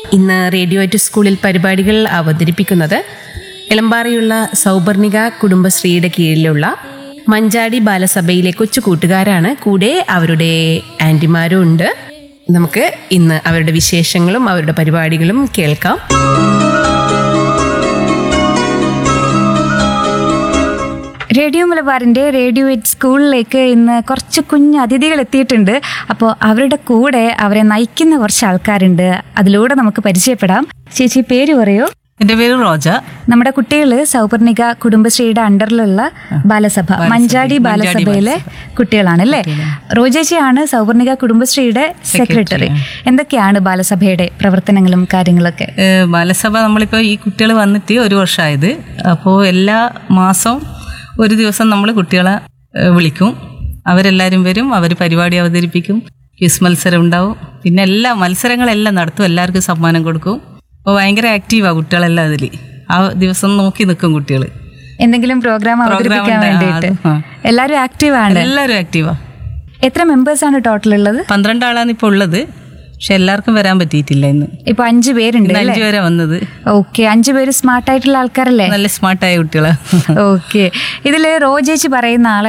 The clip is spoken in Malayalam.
ഇന്ന് റേഡിയോ ടു സ്കൂളിൽ പരിപാടികൾ അവതരിപ്പിക്കുന്നത് എളമ്പാറയുള്ള സൗപർണിക കുടുംബശ്രീയുടെ കീഴിലുള്ള മഞ്ചാടി ബാലസഭയിലെ കൊച്ചു കൂട്ടുകാരാണ് കൂടെ അവരുടെ ആൻറ്റിമാരും ഉണ്ട് നമുക്ക് ഇന്ന് അവരുടെ വിശേഷങ്ങളും അവരുടെ പരിപാടികളും കേൾക്കാം റേഡിയോ മലബാറിന്റെ റേഡിയോ എയ്റ്റ് സ്കൂളിലേക്ക് ഇന്ന് കുറച്ച് കുഞ്ഞ് അതിഥികൾ എത്തിയിട്ടുണ്ട് അപ്പോൾ അവരുടെ കൂടെ അവരെ നയിക്കുന്ന കുറച്ച് ആൾക്കാരുണ്ട് അതിലൂടെ നമുക്ക് പരിചയപ്പെടാം ചേച്ചി പേര് പറയോ എൻ്റെ പേര് റോജ നമ്മുടെ കുട്ടികൾ സൗപർണിക കുടുംബശ്രീയുടെ അണ്ടറിലുള്ള ബാലസഭ മഞ്ചാടി ബാലസഭയിലെ കുട്ടികളാണ് അല്ലേ റോജേച്ചിയാണ് സൗപർണിക കുടുംബശ്രീയുടെ സെക്രട്ടറി എന്തൊക്കെയാണ് ബാലസഭയുടെ പ്രവർത്തനങ്ങളും കാര്യങ്ങളൊക്കെ ഏഹ് ബാലസഭ നമ്മളിപ്പോൾ ഈ കുട്ടികൾ വന്നിട്ട് ഒരു വർഷമായത് അപ്പോൾ എല്ലാ മാസം ഒരു ദിവസം നമ്മൾ കുട്ടികളെ ഏഹ് വിളിക്കും അവരെല്ലാവരും വരും അവർ പരിപാടി അവതരിപ്പിക്കും ക്വിസ് മത്സരം ഉണ്ടാവും പിന്നെ എല്ലാ മത്സരങ്ങളെല്ലാം നടത്തും എല്ലാവർക്കും സമ്മാനം കൊടുക്കും അപ്പോൾ ഭയങ്കര ആക്റ്റീവാണ് കുട്ടികളെല്ലാം അതിൽ ആ ദിവസം നോക്കി നിൽക്കും കുട്ടികൾ എന്തെങ്കിലും പ്രോഗ്രാം അവതരിപ്പിക്കാൻ ഉണ്ട്. ആ, വേണ്ടിയിട്ട് അത്, ആ. എല്ലാവരും ആക്റ്റീവാണ് എല്ലാവരും ആക്റ്റീവാണ് എത്ര മെമ്പേഴ്സ് ആണ് ടോട്ടൽ ഉള്ളത് പന്ത്രണ്ട് ആളാണ് ഇപ്പോൾ ഉള്ളത് പക്ഷെ എല്ലാവർക്കും വരാൻ പറ്റിയിട്ടില്ല ഇന്ന് ഇപ്പൊ അഞ്ചു പേരുണ്ട് ഇന്ന് അഞ്ചു പേരെ വന്നത് ഓക്കെ അഞ്ചു പേര് സ്മാർട്ട് ആയിട്ടുള്ള ആൾക്കാരല്ലേ നല്ല സ്മാർട്ടായ കുട്ടികളാണ് ഓക്കെ ഇതില് റോജേച്ചി പറയുന്ന ആളെ